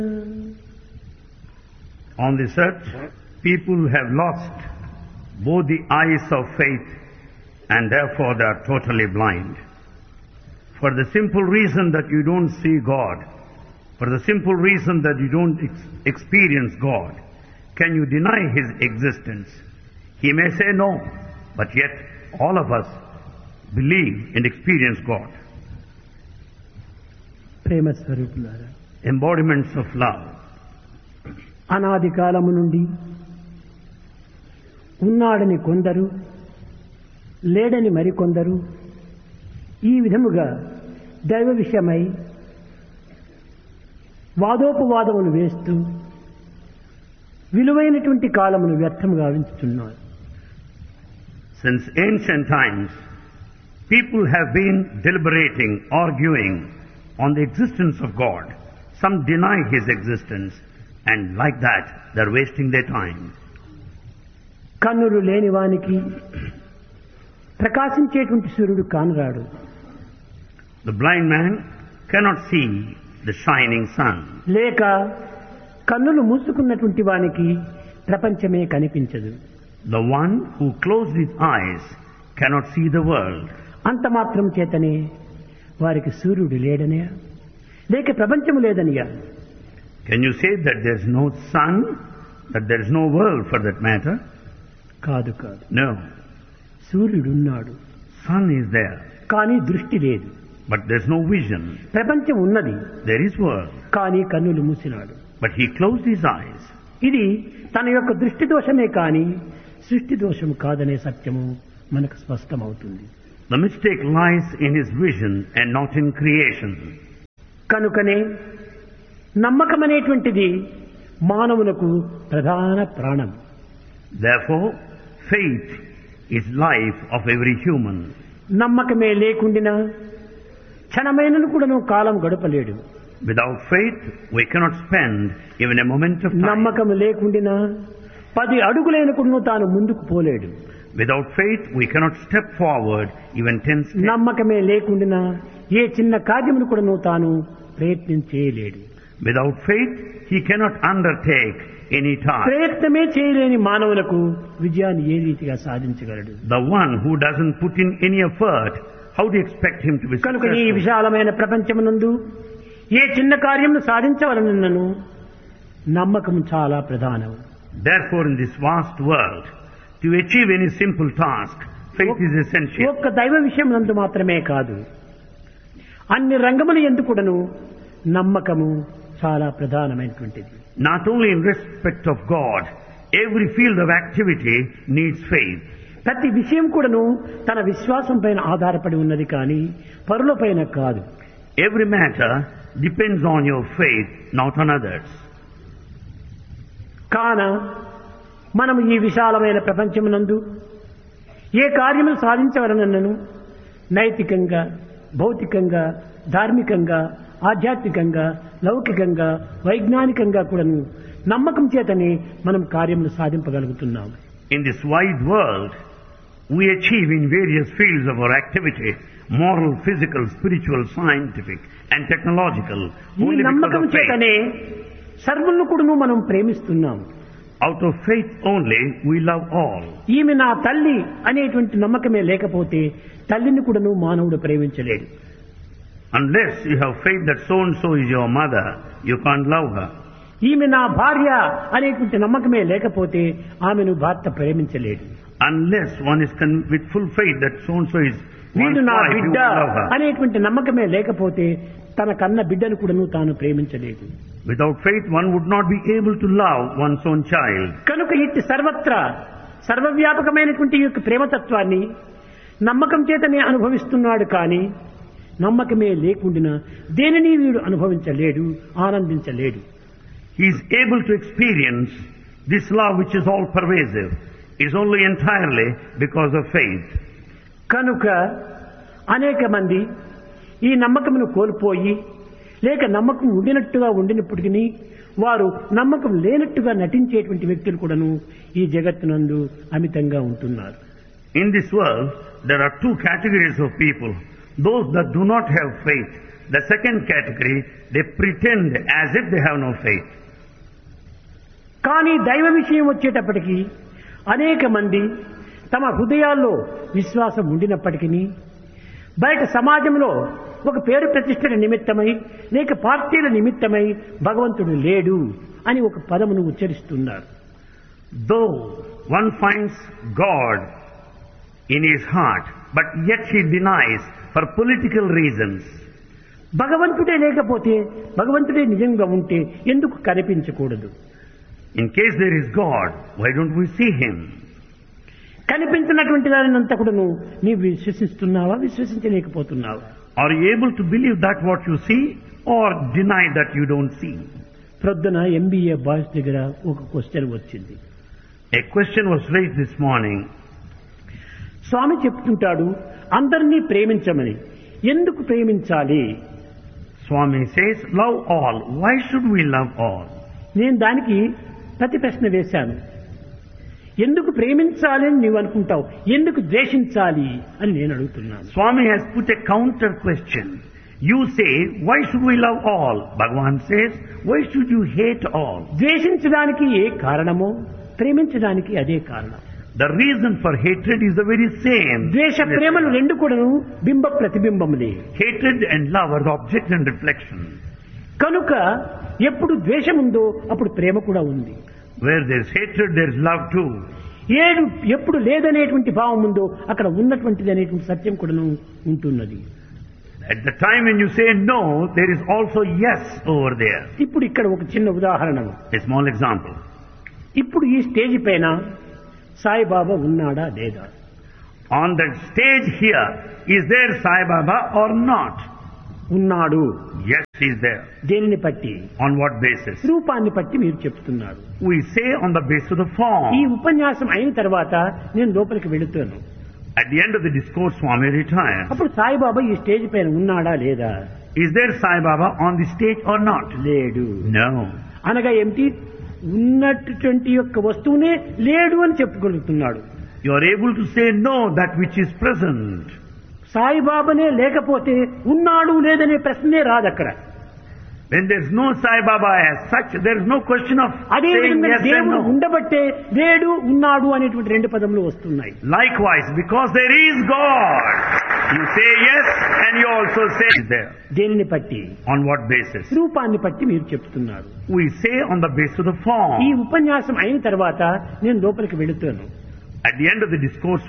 On this earth, people have lost both the eyes of faith and therefore they are totally blind. For the simple reason that you don't see God, for the simple reason that you don't ex- experience God, can you deny His existence? He may say no, but yet all of us believe and experience God. ప్రేమ స్వరూపులారా Embodiments of love. అనాది కాలము నుండి ఉన్నాడని కొందరు లేడని మరికొందరు ఈ విధముగా దైవ విషయమై వాదోపవాదములు వేస్తూ విలువైనటువంటి కాలమును వ్యర్థము గావించుతున్నారు Since ancient times, people have been deliberating, arguing on the existence of God. Some deny His existence, and like that, they're wasting their time. కన్నులు లేని వానికి ప్రకాశించేటువంటి సూర్యుడు కానరాడు The blind man cannot see the shining sun. లేక కన్నులు మూసుకున్నటువంటి వానికి ప్రపంచమే కనిపించదు The one who closed his eyes cannot see the world. అంత మాత్రం చేతనే వారికి సూర్యుడు లేడనే లేక ప్రపంచం లేదనియా Can you say that there's no sun, that there's no world for that matter? కాదు కాదు No. సూర్యుడున్నాడు Sun is there, కానీ దృష్టి లేదు but there's no vision. ప్రపంచం ఉన్నది There is world, కానీ కన్నులు మూసినాడు but he closed his eyes. ఇది తన యొక్క దృష్టి దోషమే కానీ సృష్టి దోషము కాదనే సత్యము మనకు స్పష్టమవుతుంది The mistake lies in his vision and not in creation. కనుకనే నమ్మకం అనేటువంటిది మానవులకు ప్రధాన ప్రాణం Therefore, faith is life of every human. నమ్మకమే లేకుండినా క్షణమైనను కూడాను కాలం గడపలేడు Without faith, we cannot spend even a moment of time. నమ్మకం లేకుండినా పది అడుగులైన కూడాను తాను ముందుకు పోలేడు Without faith, we cannot step forward even ten steps. నమ్మకమే లేకుండినా ఏ చిన్న కార్యమును కూడాను తాను ప్రయత్నం చేయలేడు Without faith, he cannot undertake any task. ప్రయత్నమే చేయలేని మానవులకు విజయాన్ని ఏ రీతిగా సాధించగలడు The one who doesn't put in any effort, how do you expect him to be కనుక ఈ successful? విశాలమైన ప్రపంచమునందు ఏ చిన్న కార్యమును సాధించవలనను నమ్మకం చాలా ప్రధానం Therefore, in this vast world, to achieve any simple task, faith is essential. ఒక్క దైవ విషయం నందు మాత్రమే కాదు అన్ని రంగముల ఎందుకుడను నమ్మకము చాలా ప్రధానమైనటువంటిది Not only in respect of God, every field of activity needs faith. ప్రతి విషయం కూడాను తన విశ్వాసం పైన ఆధారపడి ఉన్నది కానీ పరుల పైన కాదు Every matter depends on your faith, not on others. కాన మనం ఈ విశాలమైన ప్రపంచమునందు ఏ కార్యములు సాధించవలనను నైతికంగా భౌతికంగా ధార్మికంగా ఆధ్యాత్మికంగా లౌకికంగా వైజ్ఞానికంగా కూడాను నమ్మకం చేతనే మనం కార్యములు సాధింపగలుగుతున్నాం In this wide world, we achieve in various fields of our activity, moral, physical, spiritual, scientific, and technological, ఈ only because నమ్మకం of faith. చేతనే సర్వులను కూడాను మనం ప్రేమిస్తున్నాం Out of faith only, we love all. ఈమె నా తల్లి అనేటువంటి నమ్మకమే లేకపోతే తల్లిని కూడాను మానవుడు ప్రేమించలేడు Unless you have faith that so and so is your mother, you can't love her. ఈమె నా భార్య అనేటువంటి నమ్మకమే లేకపోతే ఆమెను భర్త ప్రేమించలేడు Unless one is con- with full faith that so and so is one's వీడు నా wife, you బిడ్డ will love her. అనేటువంటి నమ్మకమే లేకపోతే తన కన్న బిడ్డను కూడాను తాను ప్రేమించలేదు Without faith, one would not be able to love one's own child. కనుక ఇట్టి సర్వత్రా సర్వవ్యాపకమైనటువంటి ఈ యొక్క ప్రేమతత్వాన్ని నమ్మకం చేతనే అనుభవిస్తున్నాడు కానీ నమ్మకమే లేకుండా దేనిని వీడు అనుభవించలేడు ఆనందించలేడు He is able to experience this love which is all pervasive. Is only entirely because of faith. కనుక అనేక మంది ఈ నమ్మకమును కోల్పోయి లేక నమ్మకం ఉండినట్టుగా ఉండినప్పటికీ వారు నమ్మకం లేనట్టుగా నటించేటువంటి వ్యక్తులు కూడాను ఈ జగత్తునందు అమితంగా ఉంటున్నారు In this world, there are two categories of people. Those that do not have faith, The second category, they pretend as if they have no faith. కానీ దైవ విషయం వచ్చేటప్పటికి అనేక మంది తమ హృదయాల్లో విశ్వాసం ఉండినప్పటికీ బయట సమాజంలో ఒక పేరు ప్రతిష్టల నిమిత్తమై లేక పార్టీల నిమిత్తమై భగవంతుడు లేడు అని ఒక పదమును ఉచ్చరిస్తున్నారు Though one finds God in his heart, but yet he denies for political reasons. భగవంతుడే లేకపోతే భగవంతుడే నిజంగా ఉంటే ఎందుకు కనిపించకూడదు In case there is God, why don't we see him? కనిపించినటువంటి దానినంతా కూడా నువ్వు నీవు విశ్వసిస్తున్నావా విశ్వసించలేకపోతున్నావా Are you able to believe that what you see or deny that you don't see? ప్రొద్దున ఎంబీఏ బాయ్స్ దగ్గర ఒక క్వశ్చన్ వచ్చింది A question was raised this morning. స్వామి చెప్తుంటాడు అందరినీ ప్రేమించమని ఎందుకు ప్రేమించాలి Swami says, love all. Why should we love all? నేను దానికి ప్రతి ప్రశ్న వేశాను ఎందుకు ప్రేమించాలి అని నీవు అనుకుంటావు ఎందుకు ద్వేషించాలి అని నేను అడుగుతున్నాను Swami has put a counter question. You say, why should we love all? Bhagavan says, why should you hate all? ద్వేషించడానికి ఏ కారణమో ప్రేమించడానికి అదే కారణం The reason for hatred is the very same. ద్వేష ప్రేమలు రెండు కూడాను బింబ ప్రతిబింబములే Hatred and love are the object and reflection. కనుక ఎప్పుడు ద్వేషం ఉందో అప్పుడు ప్రేమ కూడా ఉంది Where there is hatred, there is love too. ఏడు ఎప్పుడు లేదనేటువంటి భావం ఉందో అక్కడ ఉన్నటువంటిది అనేటువంటి సత్యం కూడాను ఉంటున్నది At the time when you say no, there is also yes over there. ఇప్పుడు ఇక్కడ ఒక చిన్న ఉదాహరణ A small example. ఇప్పుడు ఈ స్టేజ్ పైన సాయిబాబా ఉన్నాడా లేదా On that stage here, is there Sai Baba or not? ఉన్నాడు Yes, he is there. దేనిని బట్టి On what basis? రూపాన్ని బట్టి మీరు చెప్తున్నారు We say on the basis of the ఈ form. ఉపన్యాసం అయిన తర్వాత నేను లోపలికి వెళుతాను At the end of the discourse, Swami retires. అప్పుడు సాయిబాబా ఈ స్టేజ్ పైన ఉన్నాడా లేదా Is there Sai Baba on the stage or not? లేడు No. అనగా ఏమిటి ఉన్నటువంటి యొక్క వస్తువునే లేడు అని చెప్పుగలుగుతున్నాడు You are able to say no, that which is present. సాయిబాబానే లేకపోతే ఉన్నాడు లేదనే ప్రశ్నే రాదు అక్కడ When there is no Sai Baba as such, there is no question of అదే saying విధంగా yes and దేవుడు no. ఉండబట్టే లేడు ఉన్నాడు అనేటువంటి రెండు పదములు వస్తున్నాయి Likewise, because there is God, you say yes and you also say there. దేనిని బట్టి On what basis? రూపాన్ని బట్టి మీరు చెప్తున్నారు We say on the basis of the ఈ form. ఉపన్యాసం అయిన తర్వాత నేను లోపలికి వెళుతాను At the end of the discourse,